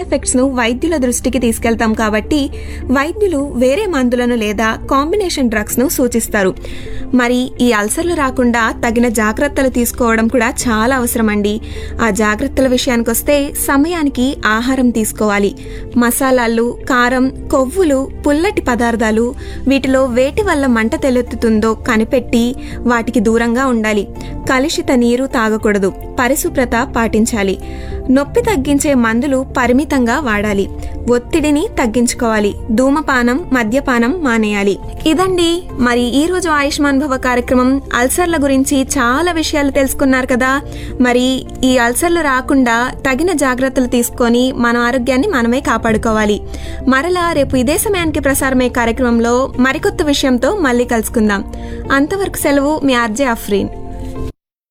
effects ను వైద్యుల దృష్టికి తీసుకెళ్తాం కాబట్టి వైద్యులు వేరే మందులను లేదా కాంబినేషన్ డ్రగ్స్ ను సూచిస్తారు మరి ఈ అల్సర్లు రాకుండా తగిన జాగ్రత్తలు తీసుకోవడం కూడా చాలా అవసరం అండి ఆ జాగ్రత్తల విషయానికి వస్తే సమయానికి ఆహారం తీసుకోవాలి మసాలాలు కారం కొవ్వులు పుల్లటి పదార్థాలు వీటిలో వేటి వల్ల మంట తెలెత్తుతుందో కనిపెట్టి వాటికి దూరంగా ఉండాలి కలుషిత నీరు తాగకూడదు పరిశుభ్రత పాటించాలి నొప్పి తగ్గించే మందులు పరిమితంగా వాడాలి ఒత్తిడిని తగ్గించుకోవాలి ధూమపానం మద్యపానం మానేయాలి ఇదండి మరి ఈ రోజు ఆయుష్మాన్ భవ కార్యక్రమం అల్సర్ల గురించి చాలా విషయాలు తెలుసుకున్నారు కదా మరి ఈ అల్సర్లు రాకుండా తగిన జాగ్రత్తలు తీసుకొని మన ఆరోగ్యాన్ని మనమే కాపాడుకోవాలి మరలా రేపు ఇదే సమయానికి ప్రసారమయ్యే కార్యక్రమంలో మరికొత్త విషయంతో మళ్ళీ కలుసుకుందాం అంతవరకు సెలవు మీ ఆర్జే అఫ్రీన్